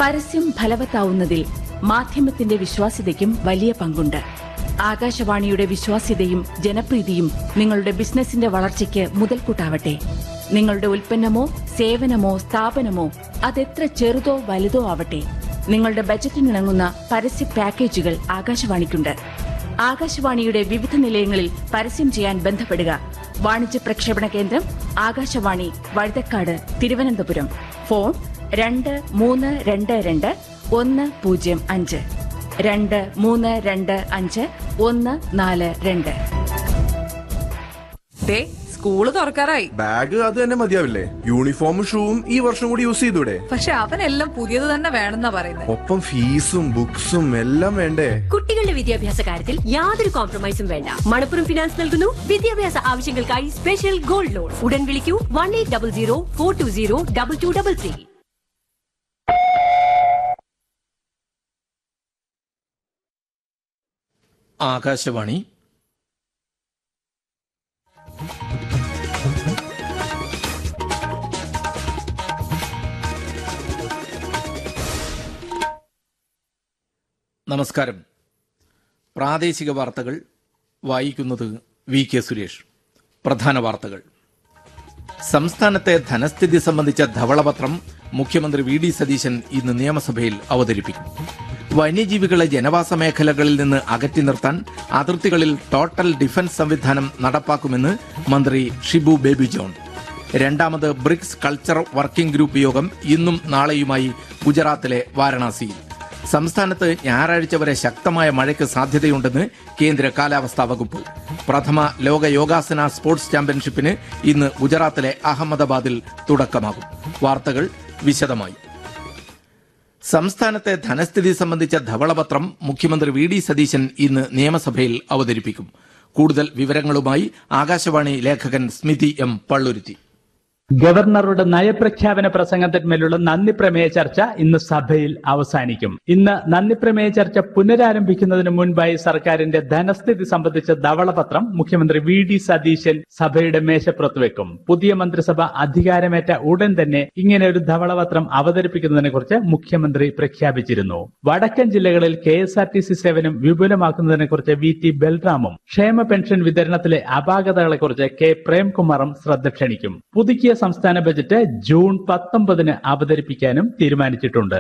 പരസ്യം ഫലവത്താവുന്നതിൽ മാധ്യമത്തിന്റെ വിശ്വാസ്യതയ്ക്കും വലിയ പങ്കുണ്ട് ആകാശവാണിയുടെ വിശ്വാസ്യതയും ജനപ്രീതിയും നിങ്ങളുടെ ബിസിനസിന്റെ വളർച്ചയ്ക്ക് മുതൽക്കൂട്ടാവട്ടെ നിങ്ങളുടെ ഉൽപ്പന്നമോ സേവനമോ സ്ഥാപനമോ അതെത്ര ചെറുതോ വലുതോ ആവട്ടെ നിങ്ങളുടെ ബജറ്റിനിണങ്ങുന്ന പരസ്യ പാക്കേജുകൾ ആകാശവാണിക്കുണ്ട് ആകാശവാണിയുടെ വിവിധ നിലയങ്ങളിൽ പരസ്യം ചെയ്യാൻ ബന്ധപ്പെടുക വാണിജ്യ പ്രക്ഷേപണ കേന്ദ്രം ആകാശവാണി വഴുതക്കാട് തിരുവനന്തപുരം ഫോൺ രണ്ട് മൂന്ന് രണ്ട് രണ്ട് ഒന്ന് പൂജ്യം അഞ്ച് രണ്ട് മൂന്ന് രണ്ട് അഞ്ച് ഒന്ന് നാല് രണ്ട് ദേ സ്കൂള് തുറക്കാറായി ബാഗ് അത് തന്നെ മതിയാവില്ലേ യൂണിഫോമും ഷൂവും ഈ വർഷം കൂടി യൂസ് ചെയ്തൂടെ പക്ഷെ അവനെല്ലാം പുതിയത് തന്നെ വേണമെന്നാ പറയുന്നത് ഒപ്പം ഫീസും ബുക്സും എല്ലാം വേണ്ടേ കുട്ടികളുടെ വിദ്യാഭ്യാസ കാര്യത്തിൽ യാതൊരു കോംപ്രമൈസും വേണ്ട മണപ്പുറം ഫിനാൻസ് നൽകുന്നു വിദ്യാഭ്യാസ ആവശ്യങ്ങൾക്കായി സ്പെഷ്യൽ ഗോൾഡ് ലോൺ ഉടൻ വിളിക്കൂ one eight double zero four two zero double two double three Akashvani നമസ്കാരം പ്രാദേശിക വാർത്തകൾ വായിക്കുന്നത് വി കെ സുരേഷ് പ്രധാന വാർത്തകൾ സംസ്ഥാനത്തെ ധനസ്ഥിതി സംബന്ധിച്ച ധവളപത്രം മുഖ്യമന്ത്രി വി ഡി സതീശൻ ഇന്ന് നിയമസഭയിൽ അവതരിപ്പിക്കും വന്യജീവികളെ ജനവാസ മേഖലകളിൽ നിന്ന് അകറ്റി നിർത്താൻ അതിർത്തികളിൽ ടോട്ടൽ ഡിഫൻസ് സംവിധാനം നടപ്പാക്കുമെന്ന് മന്ത്രി ഷിബു ബേബി ജോൺ രണ്ടാമത് ബ്രിക്സ് കൾച്ചർ വർക്കിംഗ് ഗ്രൂപ്പ് യോഗം ഇന്നും നാളെയുമായി ഗുജറാത്തിലെ വാരണാസിയിൽ സംസ്ഥാനത്ത് ഞായറാഴ്ച വരെ ശക്തമായ മഴയ്ക്ക് സാധ്യതയുണ്ടെന്ന് കേന്ദ്ര കാലാവസ്ഥാ വകുപ്പ് പ്രഥമ ലോക യോഗാസന സ്പോർട്സ് ചാമ്പ്യൻഷിപ്പിന് ഇന്ന് ഗുജറാത്തിലെ അഹമ്മദാബാദിൽ തുടക്കമാകും വാർത്തകൾ വിശദമായി സംസ്ഥാനത്തെ ധനസ്ഥിതി സംബന്ധിച്ച ധവളപത്രം മുഖ്യമന്ത്രി വി ഡി സതീശൻ ഇന്ന് നിയമസഭയിൽ അവതരിപ്പിക്കും കൂടുതൽ വിവരങ്ങളുമായി ആകാശവാണി ലേഖകൻ സ്മിതി എം പള്ളുരുത്തി ഗവർണറുടെ നയപ്രഖ്യാപന പ്രസംഗത്തിന്മേലുള്ള നന്ദി പ്രമേയ ചർച്ച ഇന്ന് സഭയിൽ അവസാനിക്കും ഇന്ന് നന്ദി പ്രമേയ ചർച്ച പുനരാരംഭിക്കുന്നതിന് മുൻപായി സർക്കാരിന്റെ ധനസ്ഥിതി സംബന്ധിച്ച ധവളപത്രം മുഖ്യമന്ത്രി വി ഡി സതീശൻ സഭയുടെ മേശപ്പുറത്ത് വെക്കും പുതിയ മന്ത്രിസഭ അധികാരമേറ്റ ഉടൻ തന്നെ ഇങ്ങനെ ഒരു ധവളപത്രം അവതരിപ്പിക്കുന്നതിനെ കുറിച്ച് മുഖ്യമന്ത്രി പ്രഖ്യാപിച്ചിരുന്നു വടക്കൻ ജില്ലകളിൽ K S R T C സേവനം വിപുലമാക്കുന്നതിനെ കുറിച്ച് വി ടി ബൽറാമും ക്ഷേമ പെൻഷൻ വിതരണത്തിലെ അപാകതകളെക്കുറിച്ച് കെ പ്രേംകുമാറും ശ്രദ്ധ ക്ഷണിക്കും പുതുക്കിയ സംസ്ഥാന ബജറ്റ് ജൂൺ പത്തൊമ്പതിന് അവതരിപ്പിക്കാനും തീരുമാനിച്ചിട്ടുണ്ട്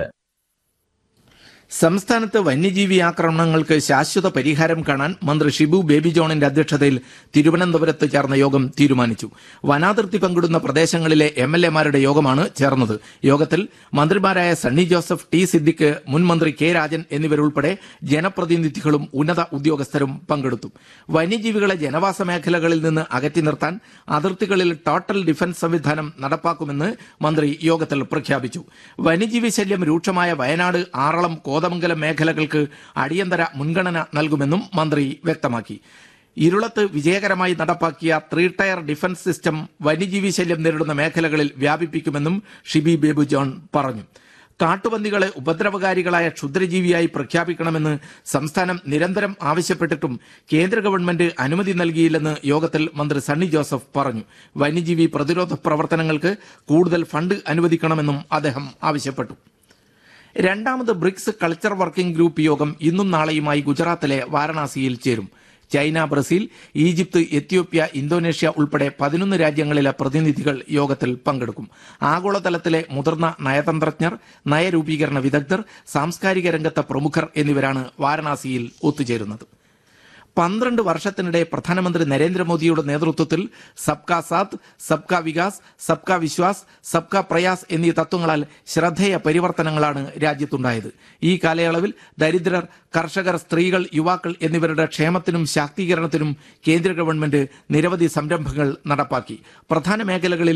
സംസ്ഥാനത്ത് വന്യജീവി ആക്രമണങ്ങൾക്ക് ശാശ്വത പരിഹാരം കാണാൻ മന്ത്രി ഷിബു ബേബി ജോണിന്റെ അധ്യക്ഷതയിൽ തിരുവനന്തപുരത്ത് ചേർന്ന യോഗം തീരുമാനിച്ചു വനാതിർത്തി പങ്കിടുന്ന പ്രദേശങ്ങളിലെ എം എൽ എമാരുടെ യോഗമാണ് ചേർന്നത് യോഗത്തിൽ മന്ത്രിമാരായ സണ്ണി ജോസഫ് ടി സിദ്ദിഖ് മുൻ മന്ത്രി കെ രാജൻ എന്നിവരുൾപ്പെടെ ജനപ്രതിനിധികളും ഉന്നത ഉദ്യോഗസ്ഥരും പങ്കെടുത്തു വന്യജീവികളെ ജനവാസ മേഖലകളിൽ നിന്ന് അകറ്റി നിർത്താൻ അതിർത്തികളിൽ ടോട്ടൽ ഡിഫൻസ് സംവിധാനം നടപ്പാക്കുമെന്ന് മന്ത്രി യോഗത്തിൽ പ്രഖ്യാപിച്ചു വന്യജീവി ശല്യം രൂക്ഷമായ വയനാട് ആറളം കോതമംഗലം മേഖലകൾക്ക് അടിയന്തര മുൻഗണന നൽകുമെന്നും മന്ത്രി വ്യക്തമാക്കി ഇരുളത്ത് വിജയകരമായി നടപ്പാക്കിയ ത്രീ ടയർ ഡിഫൻസ് സിസ്റ്റം വന്യജീവി ശല്യം നേരിടുന്ന മേഖലകളിൽ വ്യാപിപ്പിക്കുമെന്നും ഷിബി ബേബു ജോൺ പറഞ്ഞു കാട്ടുപന്നികളെ ഉപദ്രവകാരികളായ ക്ഷുദ്രജീവിയായി പ്രഖ്യാപിക്കണമെന്ന് സംസ്ഥാനം നിരന്തരം ആവശ്യപ്പെട്ടിട്ടും കേന്ദ്ര ഗവൺമെന്റ് അനുമതി നൽകിയില്ലെന്ന് യോഗത്തിൽ മന്ത്രി സണ്ണി ജോസഫ് പറഞ്ഞു വന്യജീവി പ്രതിരോധ പ്രവർത്തനങ്ങൾക്ക് കൂടുതൽ ഫണ്ട് അനുവദിക്കണമെന്നും അദ്ദേഹം ആവശ്യപ്പെട്ടു രണ്ടാമത് ബ്രിക്സ് കൾച്ചർ വർക്കിംഗ് ഗ്രൂപ്പ് യോഗം ഇന്നും നാളെയുമായി ഗുജറാത്തിലെ വാരണാസിയിൽ ചേരും China Brazil Egypt Ethiopia Indonesia ഉൾപ്പെടെ പതിനൊന്ന് രാജ്യങ്ങളിലെ പ്രതിനിധികൾ യോഗത്തിൽ പങ്കെടുക്കും ആഗോളതലത്തിലെ മുതിർന്ന നയതന്ത്രജ്ഞർ നയരൂപീകരണ വിദഗ്ധർ സാംസ്കാരിക രംഗത്തെ പ്രമുഖർ എന്നിവരാണ് വാരണാസിയിൽ ഒത്തുചേരുന്നത് പന്ത്രണ്ട് വർഷത്തിനിടെ പ്രധാനമന്ത്രി നരേന്ദ്രമോദിയുടെ നേതൃത്വത്തിൽ സബ്കാ സാത്ത് സബ്കാ വികാസ് സബ്കാ വിശ്വാസ് സബ്കാ പ്രയാസ് എന്നീ തത്വങ്ങളാൽ ശ്രദ്ധേയ പരിവർത്തനങ്ങളാണ് രാജ്യത്തുണ്ടായത് ഈ കാലയളവിൽ ദരിദ്രർ കർഷകർ സ്ത്രീകൾ യുവാക്കൾ എന്നിവരുടെ ക്ഷേമത്തിനും ശാക്തീകരണത്തിനും കേന്ദ്ര ഗവൺമെന്റ് നിരവധി സംരംഭങ്ങൾ നടപ്പാക്കി പ്രധാന മേഖലകളിൽ